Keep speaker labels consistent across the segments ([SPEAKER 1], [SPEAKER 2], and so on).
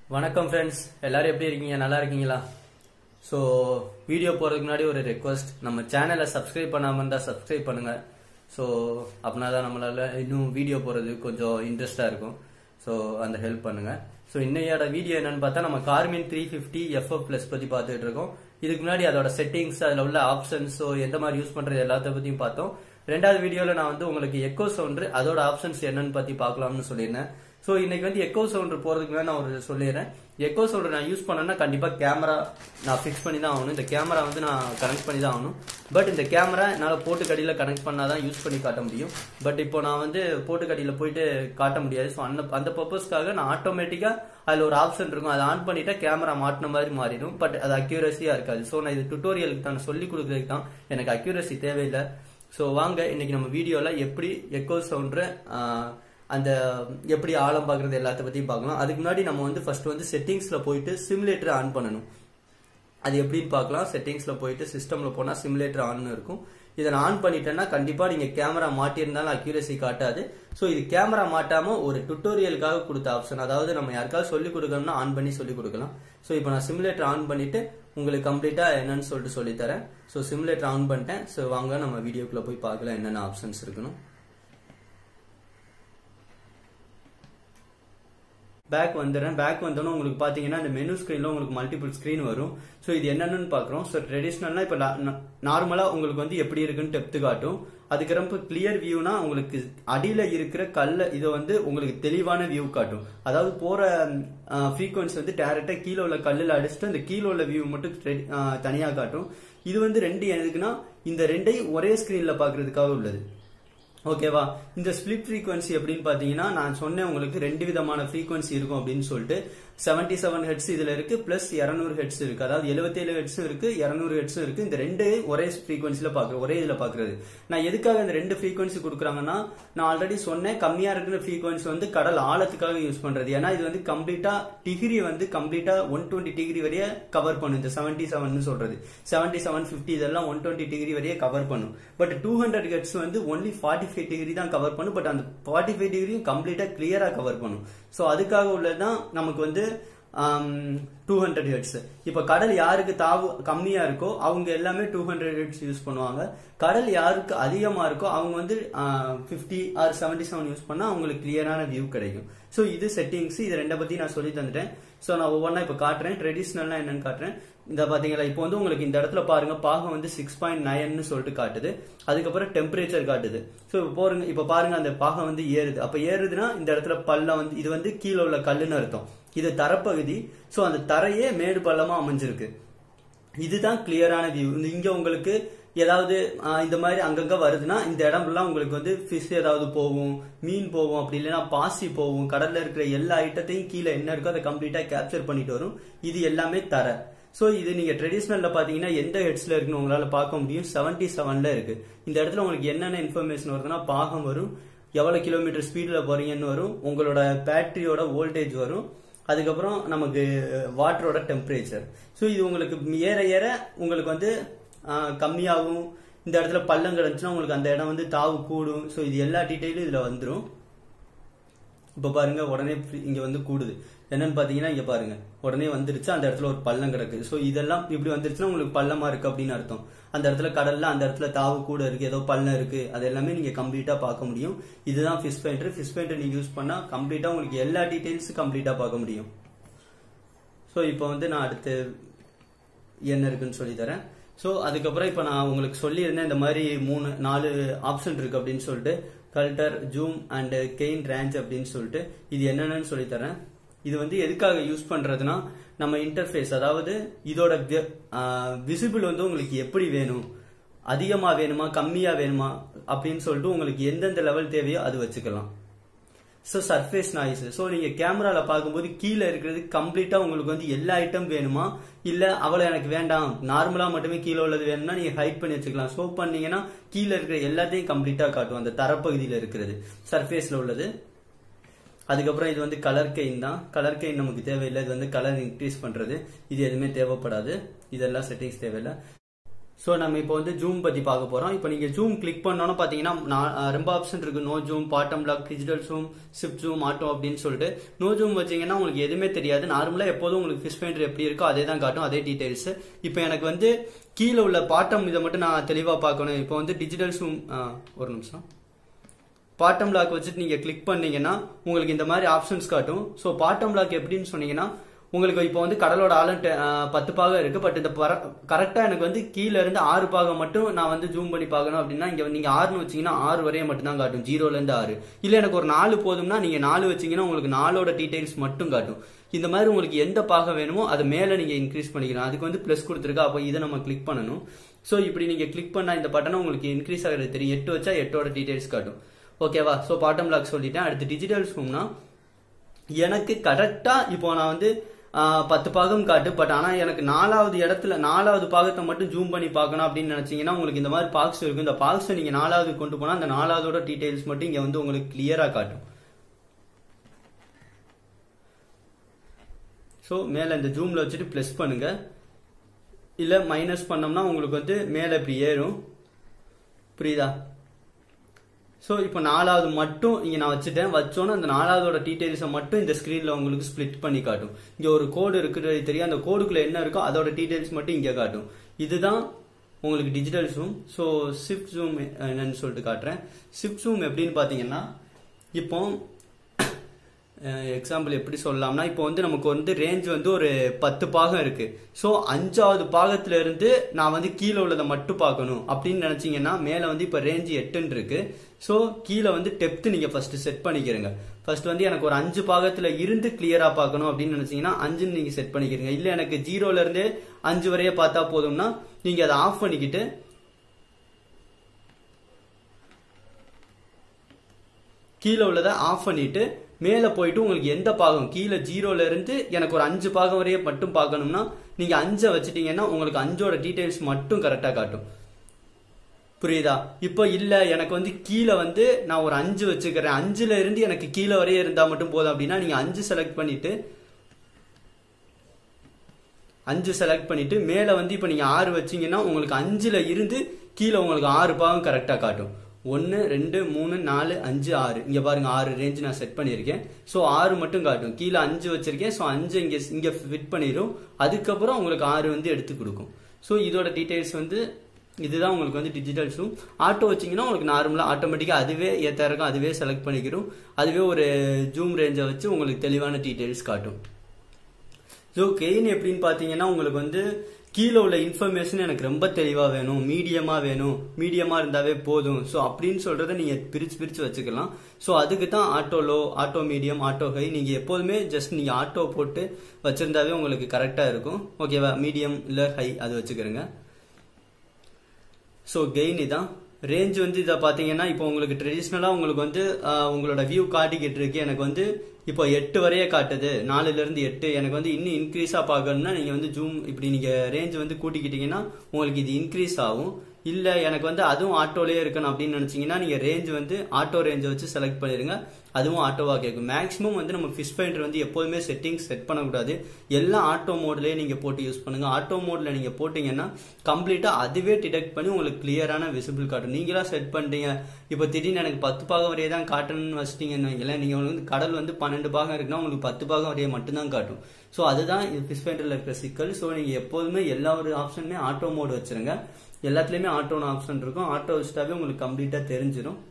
[SPEAKER 1] வணக்கம் ஃப்ரெண்ட்ஸ் எல்லாரும் எப்படி இருக்கீங்க நல்லா இருக்கீங்களா ஸோ வீடியோ போகிறதுக்கு முன்னாடி ஒரு ரெக்வஸ்ட் நம்ம சேனலை சப்ஸ்கிரைப் பண்ணாமல் இருந்தால் சப்ஸ்கிரைப் பண்ணுங்க ஸோ அப்படின்னா தான் நம்மளால இன்னும் வீடியோ போகிறது கொஞ்சம் இன்ட்ரெஸ்டாக இருக்கும் ஸோ அந்த ஹெல்ப் பண்ணுங்க ஸோ இன்னையோட வீடியோ என்னன்னு பார்த்தா நம்ம Garmin three fifty FF plus பற்றி பார்த்துட்டு இருக்கோம் இதுக்கு முன்னாடி அதோட செட்டிங்ஸ் அதில் உள்ள ஆப்ஷன்ஸ் ஸோ எந்த மாதிரி யூஸ் பண்ணுறது எல்லாத்த பற்றியும் பார்த்தோம் ரெண்டாவது வீடியோவில் நான் வந்து உங்களுக்கு எக்கோ சவுண்டு அதோட ஆப்ஷன்ஸ் என்னன்னு பற்றி பார்க்கலாம்னு சொல்லியிருந்தேன் ஸோ இன்னைக்கு வந்து எக்கோ சவுண்ட் போகிறதுக்கு முன்னாடி நான் ஒரு சொல்லிடுறேன் எக்கோ சவுண்ட் நான் யூஸ் பண்ணேன்னா கண்டிப்பாக கேமரா நான் ஃபிக்ஸ் பண்ணி தான் ஆகணும் இந்த கேமரா வந்து நான் கனெக்ட் பண்ணி தான் ஆகணும் பட் இந்த கேமரா என்னால் போட்டு கடியில் கனெக்ட் பண்ணால் தான் யூஸ் பண்ணி காட்ட முடியும் பட் இப்போ நான் வந்து போட்டு கடியில் போயிட்டு காட்ட முடியாது ஸோ அந்த அந்த பர்பஸ்க்காக நான் ஆட்டோமேட்டிக்காக அதில் ஒரு ஆப்ஷன் இருக்கும் அதை ஆன் பண்ணிட்டா கேமரா மாட்டின மாதிரி மாறிடும் பட் அது அக்யூரஸியாக இருக்காது ஸோ நான் இது டுட்டோரியலுக்கு தான் சொல்லி கொடுக்குறதுக்கு தான் எனக்கு அக்யூரஸி தேவையில்லை ஸோ வாங்க இன்னைக்கு நம்ம வீடியோவில் எப்படி எக்கோ சவுண்டு அந்த எப்படி ஆழம் பார்க்குறது எல்லாத்த பற்றியும் பார்க்கலாம் அதுக்கு முன்னாடி நம்ம வந்து ஃபர்ஸ்ட் வந்து செட்டிங்ஸில் போயிட்டு சிமுலேட்டர் ஆன் பண்ணணும் அது எப்படின்னு பார்க்கலாம் செட்டிங்ஸில் போயிட்டு சிஸ்டமில் போனால் சிமுலேட்டர் ஆன் இருக்கும் இதை நான் ஆன் பண்ணிட்டேன்னா கண்டிப்பாக நீங்கள் கேமரா மாட்டியிருந்தாலும் அக்யூரசி காட்டாது ஸோ இது கேமரா மாட்டாமல் ஒரு டுட்டோரியலுக்காக கொடுத்த ஆப்ஷன் அதாவது நம்ம யாருக்காவது சொல்லிக் கொடுக்கணும்னா ஆன் பண்ணி சொல்லிக் கொடுக்கலாம் ஸோ இப்போ நான் சிமுலேட்டர் ஆன் பண்ணிட்டு உங்களுக்கு கம்ப்ளீட்டாக என்னன்னு சொல்லிட்டு சொல்லித்தரேன் ஸோ சிமுலேட்டர் ஆன் பண்ணிட்டேன் ஸோ வாங்க நம்ம வீடியோக்குள்ளே போய் பார்க்கலாம் என்னென்ன ஆப்ஷன்ஸ் இருக்கணும் பேக் வந்துடுறேன் பேக் வந்தோன்னே உங்களுக்கு பார்த்தீங்கன்னா இந்த மெனு ஸ்க்ரீனில் உங்களுக்கு மல்டிபிள் ஸ்க்ரீன் வரும் ஸோ இது என்னென்னு பார்க்குறோம் ஸோ ட்ரெடிஷ்னலாக இப்போ நார்மலாக உங்களுக்கு வந்து எப்படி இருக்குன்னு டெப்த்து காட்டும் அதுக்கப்புறம் கிளியர் வியூனா உங்களுக்கு அடியில் இருக்கிற கல்ல இதை வந்து உங்களுக்கு தெளிவான வியூ காட்டும் அதாவது போகிற ஃப்ரீக்வன்சி வந்து டேரெக்டாக கீழே உள்ள கல்லில் அடிச்சுட்டு அந்த கீழே உள்ள வியூ மட்டும் தனியாக காட்டும் இது வந்து ரெண்டு எதுக்குன்னா இந்த ரெண்டையும் ஒரே ஸ்க்ரீனில் பார்க்கறதுக்காக உள்ளது ஓகேவா இந்த ஸ்பிளிட் ஃப்ரீக்வன்சி எப்படின்னு பாத்தீங்கன்னா நான் சொன்னேன் உங்களுக்கு ரெண்டு விதமான ஃப்ரீக்வன்சி இருக்கும் அப்படின்னு சொல்லிட்டு செவன்டி செவன் ஹெட்ஸ் இதுல இருக்கு பிளஸ் இரநூறு ஹெட்ஸ் இருக்கு அதாவது எழுபத்தேழு ஹெட்ஸும் இருக்கு இரநூறு ஹெட்ஸும் இருக்கு இந்த ரெண்டு ஒரே ஃப்ரீக்வன்சில பாக்குறது ஒரே இதுல பாக்குறது நான் எதுக்காக இந்த ரெண்டு ஃப்ரீக்வன்சி கொடுக்குறாங்கன்னா நான் ஆல்ரெடி சொன்னேன் கம்மியா இருக்கிற ஃப்ரீக்வன்சி வந்து கடல் ஆழத்துக்காக யூஸ் பண்றது ஏன்னா இது வந்து கம்ப்ளீட்டா டிகிரி வந்து கம்ப்ளீட்டா ஒன் டுவெண்ட்டி டிகிரி வரைய கவர் பண்ணும் இந்த செவன்டி செவன் சொல்றது செவன்டி செவன் பிப்டி இதெல்லாம் ஒன் டுவெண்ட்டி டிகிரி வரைய கவர் பண்ணும் பட் டூ ஹண்ட்ரட் ஹெட்ஸ் வந்து ஒன்லி ஃபார்ட்டி ஃபைவ் டிகிரி தான் கவர் பண்ணும் பட் அந்த ஃபார்ட்டி ஃபைவ் டிகிரியும் கம்ப்ளீட்டா கிளியரா கவர் பண்ணும் ஸோ அதுக்காக உள்ளதுதான் நமக்கு வந்து டூ ஹண்ட்ரட் ஹெட்ஸ் இப்போ கடல் யாருக்கு தாவு கம்மியா இருக்கோ அவங்க எல்லாமே டூ ஹண்ட்ரட் ஹெட்ஸ் யூஸ் பண்ணுவாங்க கடல் யாருக்கு அதிகமா இருக்கோ அவங்க வந்து fifty or seventy seven use பண்ணா அவங்களுக்கு கிளியரான வியூ கிடைக்கும் ஸோ இது செட்டிங்ஸ் இது ரெண்டை பத்தி நான் சொல்லி தந்துட்டேன் ஸோ நான் ஒவ்வொன்றா இப்போ காட்டுறேன் ட்ரெடிஷ்னல்னா என்னன்னு காட்டுறேன் இந்த பாத்தீங்களா இப்போ வந்து உங்களுக்கு இந்த இடத்துல பாருங்க பாகம் வந்து சிக்ஸ் பாயிண்ட் நைன்னு சொல்லிட்டு காட்டுது அதுக்கப்புறம் டெம்பரேச்சர் காட்டுது ஸோ இப்போ போருங்க இப்போ பாருங்க அந்த பாகம் வந்து ஏறுது அப்போ ஏறுதுன்னா இந்த இடத்துல பள்ளம் வந்து இது வந்து கீழே உள்ள கல்லுன்னு அர்த்தம் இது தரப்பகுதி ஸோ அந்த தரையே மேடு பள்ளமா அமைஞ்சிருக்கு இதுதான் கிளியரான வியூ இங்க உங்களுக்கு ஏதாவது இந்த மாதிரி அங்கங்க வருதுன்னா இந்த இடம்லாம் உங்களுக்கு வந்து ஃபிஷ் ஏதாவது போகும் மீன் போகும் அப்படி இல்லைன்னா பாசி போகும் கடல்ல இருக்கிற எல்லா ஐட்டத்தையும் கீழே என்ன இருக்கோ அதை கம்ப்ளீட்டா கேப்சர் பண்ணிட்டு வரும் இது எல்லாமே தர ஸோ இது நீங்க ட்ரெடிஷ்னல்ல பாத்தீங்கன்னா எந்த ஹெட்ஸ்ல இருக்குன்னு உங்களால பார்க்க முடியும் செவன்டி செவன்ல இருக்கு இந்த இடத்துல உங்களுக்கு என்னென்ன இன்ஃபர்மேஷன் வருதுன்னா பாகம் வரும் எவ்வளவு கிலோமீட்டர் ஸ்பீட்ல போறீங்கன்னு வரும் உங்களோட பேட்டரியோட வோல்டேஜ் வரும் அதுக்கப்புறம் நமக்கு வாட்டரோட டெம்பரேச்சர் ஸோ இது உங்களுக்கு ஏற ஏற உங்களுக்கு வந்து கம்மியாகும் இந்த இடத்துல பள்ளம் கிடந்துச்சுன்னா உங்களுக்கு அந்த இடம் வந்து தாவு கூடும் ஸோ இது எல்லா டீட்டெயிலும் இதில் வந்துடும் இப்போ பாருங்க உடனே இங்கே வந்து கூடுது என்னன்னு பார்த்தீங்கன்னா இங்கே பாருங்க உடனே வந்துருச்சு அந்த இடத்துல ஒரு பள்ளம் கிடக்கு ஸோ இதெல்லாம் இப்படி வந்துருச்சுன்னா உங்களுக்கு பள்ளமா இருக்கு அப்படின்னு அர்த்தம் அந்த இடத்துல கடல்ல அந்த இடத்துல தாவு கூட இருக்கு ஏதோ பள்ளம் இருக்கு அது எல்லாமே நீங்க கம்ப்ளீட்டா பார்க்க முடியும் இதுதான் ஃபிஷ் பெயிண்டர் ஃபிஷ் பெயிண்டர் நீங்க யூஸ் பண்ணா கம்ப்ளீட்டா உங்களுக்கு எல்லா டீடைல்ஸும் கம்ப்ளீட்டா பார்க்க முடியும் ஸோ இப்போ வந்து நான் அடுத்து என்ன இருக்குன்னு சொல்லி தரேன் ஸோ அதுக்கப்புறம் இப்போ நான் உங்களுக்கு சொல்லியிருந்தேன் இந்த மாதிரி மூணு நாலு ஆப்ஷன் இருக்கு அப்படின்னு சொல்லிட்டு clutter zoom and gain range அப்படின்னு சொல்லிட்டு இது என்னென்னு சொல்லி தரேன் இது வந்து எதுக்காக யூஸ் பண்றதுன்னா நம்ம இன்டர்ஃபேஸ் அதாவது இதோட விசிபிள் வந்து உங்களுக்கு எப்படி வேணும் அதிகமா வேணுமா கம்மியா வேணுமா அப்படின்னு சொல்லிட்டு உங்களுக்கு எந்தெந்த லெவல் தேவையோ அது வச்சுக்கலாம் ஸோ சர்ஃபேஸ் நாய்ஸ் ஸோ நீங்க கேமரால பார்க்கும்போது கீழே இருக்கிறது கம்ப்ளீட்டா உங்களுக்கு வந்து எல்லா ஐட்டம் வேணுமா இல்ல அவ்வளவு எனக்கு வேண்டாம் நார்மலா மட்டுமே கீழே உள்ளது வேணும்னா நீங்க ஹைட் பண்ணி வச்சுக்கலாம் ஸோ பண்ணீங்கன்னா கீழே இருக்கிற எல்லாத்தையும் கம்ப்ளீட்டா காட்டும் அந்த தரப்பகுதியில் இருக்கிறது சர்ஃபேஸ்ல உள்ளது அதுக்கப்புறம் இது வந்து கலர் கெயின் தான் கலர் கெயின் நமக்கு தேவையில்லை இது வந்து கலர் இன்க்ரீஸ் பண்றது இது எதுவுமே தேவைப்படாது இதெல்லாம் செட்டிங்ஸ் தேவையில்லை ஸோ நம்ம இப்போ வந்து ஜூம் பத்தி பார்க்க போறோம் இப்போ நீங்க ஜூம் கிளிக் பண்ணோன்னு பாத்தீங்கன்னா நான் அஹ், ரொம்ப ஆப்ஷன் இருக்கு no zoom bottom lock digital zoom shift zoom auto அப்படின்னு சொல்லிட்டு நோ ஜூம் வச்சீங்கன்னா உங்களுக்கு எதுவுமே தெரியாது நார்மலா எப்போதும் உங்களுக்கு ஃபிஷ் பெயிண்டர் எப்படி இருக்கோ அதே தான் காட்டும் அதே டீடைல்ஸ் இப்போ எனக்கு வந்து கீழே உள்ள பாட்டம் இதை மட்டும் நான் தெளிவா பார்க்கணும் இப்போ வந்து டிஜிட்டல் ஜூம் ஒரு நிமிஷம் பாட்டம் லாக் வச்சுட்டு நீங்க கிளிக் பண்ணீங்கன்னா உங்களுக்கு இந்த மாதிரி ஆப்ஷன்ஸ் காட்டும் ஸோ பாட்டம் லாக் எப்படின்னு சொன்னீங்கன்னா உங்களுக்கு இப்போ வந்து கடலோட ஆழம் டெ- ஆஹ் பத்து பாகம் இருக்கு பட் இந்த கரெக்டா எனக்கு வந்து கீழ இருந்து ஆறு பாகம் மட்டும் நான் வந்து ஜூம் பண்ணி பார்க்கணும் அப்படின்னா இங்க வந்து நீங்க ஆறுன்னு வச்சீங்கன்னா ஆறு வரைய மட்டும் தான் காட்டும் ஜீரோல இருந்து ஆறு இல்ல எனக்கு ஒரு நாலு போதும்னா நீங்க நாலு வச்சீங்கன்னா உங்களுக்கு நாலோட டீடைல்ஸ் மட்டும் காட்டும் இந்த மாதிரி உங்களுக்கு எந்த பாகம் வேணுமோ அதை மேல நீங்க இன்க்ரீஸ் பண்ணிக்கலாம் அதுக்கு வந்து பிளஸ் கொடுத்துருக்கா அப்போ இதை நம்ம கிளிக் பண்ணணும் ஸோ இப்படி நீங்க கிளிக் பண்ணா இந்த பட்டனை உங்களுக்கு இன்க்ரீஸ் ஆகிறது தெரியும் எட்டு வச்சா எட்டோட டீடைல்ஸ் காட்டும் ஓகேவா ஸோ பாட்டம் லாக் சொல்லிட்டேன் அடுத்து டிஜிட்டல் ஜூம்னா எனக்கு கரெக்டா இப்போ நான் வந்து ஆஹ், பத்து பாகம் காட்டு பட் ஆனா எனக்கு நாலாவது இடத்துல நாலாவது பாகத்தை மட்டும் ஜூம் பண்ணி பார்க்கணும் அப்படின்னு நினைச்சீங்கன்னா உங்களுக்கு இந்த மாதிரி பாக்ஸ் இருக்கும் இந்த பாக்ஸை நீங்க நாலாவது கொண்டு போனா அந்த நாலாவதோட டீடைல்ஸ் மட்டும் இங்க வந்து உங்களுக்கு கிளியரா காட்டும் ஸோ மேல இந்த ஜூம்ல வச்சுட்டு ப்ளஸ் பண்ணுங்க இல்ல மைனஸ் பண்ணோம்னா உங்களுக்கு வந்து மேல இப்படி ஏறும் புரியுதா ஸோ இப்போ நாலாவது மட்டும் இங்க நான் வச்சுட்டேன் வச்சோன்னே அந்த நாலாவதோட டீடைல்ஸை மட்டும் இந்த ஸ்க்ரீன்ல உங்களுக்கு ஸ்ப்ளிட் பண்ணி காட்டும் இங்க ஒரு கோடு இருக்குது தெரியும் அந்த கோடுக்குள்ள என்ன இருக்கோ அதோட டீடைல்ஸ் மட்டும் இங்க காட்டும் இதுதான் உங்களுக்கு digital zoom so shift zoom என்னன்னு சொல்லிட்டு காட்டுறேன் ஷிஃப்ட் ஜூம் எப்படின்னு பார்த்தீங்கன்னா இப்போ எக்ஸாம்பிள் எப்படி சொல்லலாம்னா இப்போ வந்து நமக்கு வந்து ரேஞ்ச் வந்து ஒரு பத்து பாகம் இருக்கு ஸோ அஞ்சாவது பாகத்துல இருந்து நான் வந்து கீழே உள்ளதை மட்டும் பார்க்கணும் அப்படின்னு நினைச்சீங்கன்னா மேலே வந்து இப்போ ரேஞ்ச் எட்டுன்னு இருக்கு ஸோ கீழே வந்து டெப்த் நீங்க ஃபர்ஸ்ட் செட் பண்ணிக்கிறங்க ஃபர்ஸ்ட் வந்து எனக்கு ஒரு அஞ்சு பாகத்துல இருந்து கிளியரா பார்க்கணும் அப்படின்னு நினைச்சீங்கன்னா அஞ்சுன்னு நீங்க செட் பண்ணிக்கிறீங்க இல்ல எனக்கு ஜீரோல இருந்தே அஞ்சு வரைய பார்த்தா போதும்னா நீங்க அதை ஆஃப் பண்ணிக்கிட்டு கீழே உள்ளதை ஆஃப் பண்ணிட்டு மேலே போயிட்டு உங்களுக்கு எந்த பாகம் கீழே ஜீரோல இருந்து எனக்கு ஒரு அஞ்சு பாகம் வரைய மட்டும் பார்க்கணும்னா நீங்க அஞ்சை வச்சுட்டீங்கன்னா உங்களுக்கு அஞ்சோட டீடைல்ஸ் மட்டும் கரெக்டா காட்டும் புரியுதா இப்போ இல்ல எனக்கு வந்து கீழே வந்து நான் ஒரு அஞ்சு வச்சுக்கிறேன் அஞ்சுல இருந்து எனக்கு கீழே வரைய இருந்தா மட்டும் போதும் அப்படின்னா நீங்க அஞ்சு செலக்ட் பண்ணிட்டு அஞ்சு செலக்ட் பண்ணிட்டு மேல வந்து இப்போ நீங்க ஆறு வச்சீங்கன்னா உங்களுக்கு அஞ்சுல இருந்து கீழே உங்களுக்கு ஆறு பாகம் கரெக்டா காட்டும் ஒன்னு ரெண்டு மூணு நாலு அஞ்சு ஆறு இங்க பாருங்க ஆறு ரேஞ்ச் நான் செட் பண்ணியிருக்கேன் ஸோ ஆறு மட்டும் காட்டும் கீழே அஞ்சு வச்சிருக்கேன் ஸோ அஞ்சு இங்க இங்க ஃபிட் பண்ணிடும் அதுக்கப்புறம் உங்களுக்கு ஆறு வந்து எடுத்து கொடுக்கும் ஸோ இதோட டீடைல்ஸ் வந்து இதுதான் உங்களுக்கு வந்து டிஜிட்டல் ஜூம் ஆட்டோ வச்சீங்கன்னா உங்களுக்கு நார்மலாக ஆட்டோமேட்டிக்காக அதுவே ஏற்ற இருக்கும் அதுவே செலக்ட் பண்ணிக்கிறோம் அதுவே ஒரு ஜூம் ரேஞ்சை வச்சு உங்களுக்கு தெளிவான டீடைல்ஸ் காட்டும் ஸோ கெயின் எப்படின்னு பார்த்தீங்கன்னா உங்களுக்கு வந்து கீழே உள்ள இன்ஃபர்மேஷன் எனக்கு ரொம்ப தெளிவாக வேணும் மீடியமாக வேணும் மீடியமாக இருந்தாவே போதும் ஸோ அப்படின்னு சொல்கிறத நீங்கள் பிரித்து பிரித்து வச்சுக்கலாம் ஸோ அதுக்கு தான் auto low auto medium auto high நீங்கள் எப்போதுமே ஜஸ்ட் நீங்கள் ஆட்டோ போட்டு வச்சுருந்தாவே உங்களுக்கு கரெக்டாக இருக்கும் ஓகேவா மீடியம் இல்லை ஹை அது வச்சுக்கிறேங்க ஸோ கெயின் இதான் ரேஞ்ச் வந்து இதை பார்த்தீங்கன்னா இப்போ உங்களுக்கு ட்ரெடிஷ்னலாக உங்களுக்கு வந்து ஆஹ், உங்களோட வியூ காட்டிக்கிட்டு இருக்கு எனக்கு வந்து இப்போ எட்டு வரைய காட்டுது நாலுல இருந்து எட்டு எனக்கு வந்து இன்னும் இன்க்ரீஸாக பார்க்கணும்னா நீங்கள் வந்து ஜூம் இப்படி நீங்கள் ரேஞ்ச் வந்து கூட்டிக்கிட்டீங்கன்னா உங்களுக்கு இது இன்க்ரீஸ் ஆகும் இல்லை எனக்கு வந்து அதுவும் ஆட்டோலேயே இருக்கணும் அப்படின்னு நினச்சிங்கன்னா நீங்கள் ரேஞ்ச் வந்து ஆட்டோ ரேஞ்சை வச்சு செலக்ட் பண்ணிடுங்க அதுவும் ஆட்டோவாக கேட்கும் மேக்ஸிமம் வந்து நம்ம ஃபிஷ் ஃபைண்டர் வந்து எப்போதுமே செட்டிங்ஸ் செட் பண்ணக்கூடாது எல்லாம் ஆட்டோ மோட்லேயே நீங்கள் போட்டு யூஸ் பண்ணுங்க ஆட்டோ மோடில் நீங்கள் போட்டிங்கன்னா கம்ப்ளீட்டாக அதுவே டிடெக்ட் பண்ணி உங்களுக்கு கிளியரான விசிபிள் காட்டும் நீங்களா செட் பண்ணிட்டீங்க இப்போ திடீர்னு எனக்கு பத்து பாகம் வரையே தான் காட்டணும்னு வச்சிட்டீங்கன்னு வைங்களேன் நீங்கள் வந்து கடல் வந்து பன்னெண்டு பாகம் இருக்குன்னா உங்களுக்கு பத்து பாகம் வரையே மட்டும்தான் காட்டும் ஸோ அதுதான் இது ஃபிஷ் ஃபைண்டரில் இருக்கிற சிக்கல் ஸோ நீங்கள் எப்போதுமே எல்லா ஒரு ஆப்ஷனுமே ஆட்டோ மோட் வச்சிருங்க எல்லாத்துலேயுமே ஆட்டோன்னு ஆப்ஷன் இருக்கும் ஆட்டோ வச்சுட்டாவே உங்களுக்கு கம்ப்ளீட்டாக தெரிஞ்சிடும்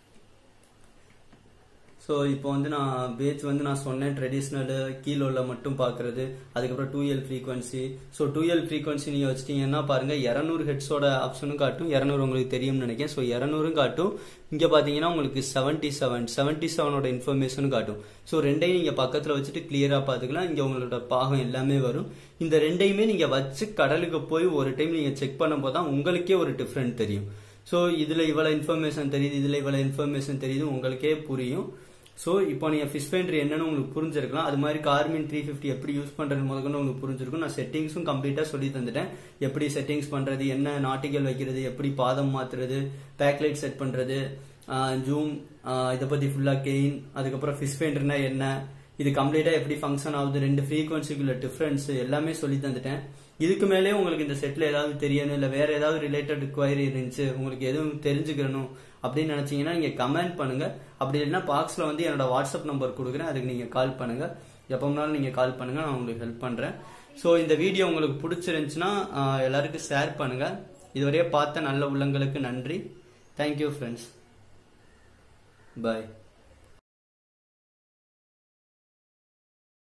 [SPEAKER 1] ஸோ இப்போ வந்து நான் பேஜ் வந்து நான் சொன்னேன் ட்ரெடிஷ்னலு கீழே உள்ள மட்டும் பார்க்கறது அதுக்கப்புறம் dual frequency so dual frequency நீங்கள் வச்சிட்டீங்கன்னா பாருங்க இரநூறு ஹெட்ஸோட ஆப்ஷனும் காட்டும் இரநூறு உங்களுக்கு தெரியும்னு நினைக்கிறேன் ஸோ இரநூறும் காட்டும் இங்கே பார்த்தீங்கன்னா உங்களுக்கு செவன்ட்டி செவன் செவன்ட்டி செவனோட இன்ஃபர்மேஷனும் காட்டும் ஸோ ரெண்டையும் நீங்கள் பக்கத்தில் வச்சுட்டு கிளியராக பார்த்துக்கலாம் இங்கே உங்களோட பாகம் எல்லாமே வரும் இந்த ரெண்டையுமே நீங்கள் வச்சு கடலுக்கு போய் ஒரு டைம் நீங்கள் செக் பண்ணும்போது தான் உங்களுக்கே ஒரு டிஃப்ரெண்ட் தெரியும் ஸோ இதில் இவ்வளோ இன்ஃபர்மேஷன் தெரியுது இதில் இவ்வளோ இன்ஃபர்மேஷன் தெரியுது உங்களுக்கே புரியும் ஸோ இப்போ நீங்கள் ஃபிஷ் ஃபைண்டர் என்னன்னு உங்களுக்கு புரிஞ்சிருக்கலாம் அது மாதிரி கார்மின் த்ரீ ஃபிஃப்டி எப்படி யூஸ் பண்ணுறது முதல்ல உங்களுக்கு புரிஞ்சிருக்கும் நான் செட்டிங்ஸும் கம்ப்ளீட்டாக சொல்லி தந்துட்டேன் எப்படி செட்டிங்ஸ் பண்ணுறது என்ன நாட்டிகள் வைக்கிறது எப்படி பாதம் மாற்றுறது பேக்லைட் செட் பண்ணுறது ஜூம் இதை பற்றி ஃபுல்லாக கெயின் அதுக்கப்புறம் ஃபிஷ் ஃபைண்டர்னா என்ன இது கம்ப்ளீட்டா எப்படி ஃபங்க்ஷன் ஆகுது ரெண்டு ஃப்ரீக்வன்சிக்குள்ள டிஃபரன்ஸ் எல்லாமே சொல்லி தந்துட்டேன் இதுக்கு மேலே உங்களுக்கு இந்த செட்ல ஏதாவது தெரியணும் இல்ல வேற ஏதாவது ரிலேட்டட் குவைரி இருந்துச்சு உங்களுக்கு எதுவும் தெரிஞ்சுக்கணும் அப்படின்னு நினைச்சீங்கன்னா நீங்க கமெண்ட் பண்ணுங்க அப்படி இல்லைன்னா பாக்ஸ்ல வந்து என்னோட வாட்ஸ்அப் நம்பர் கொடுக்குறேன் அதுக்கு நீங்க கால் பண்ணுங்க எப்போனாலும் நீங்க கால் பண்ணுங்க நான் உங்களுக்கு ஹெல்ப் பண்றேன் ஸோ இந்த வீடியோ உங்களுக்கு பிடிச்சிருந்துச்சுன்னா ஆஹ், எல்லாருக்கும் ஷேர் பண்ணுங்க இதுவரையே பார்த்த நல்ல உள்ளங்களுக்கு நன்றி தேங்க்யூ ஃப்ரெண்ட்ஸ் பாய்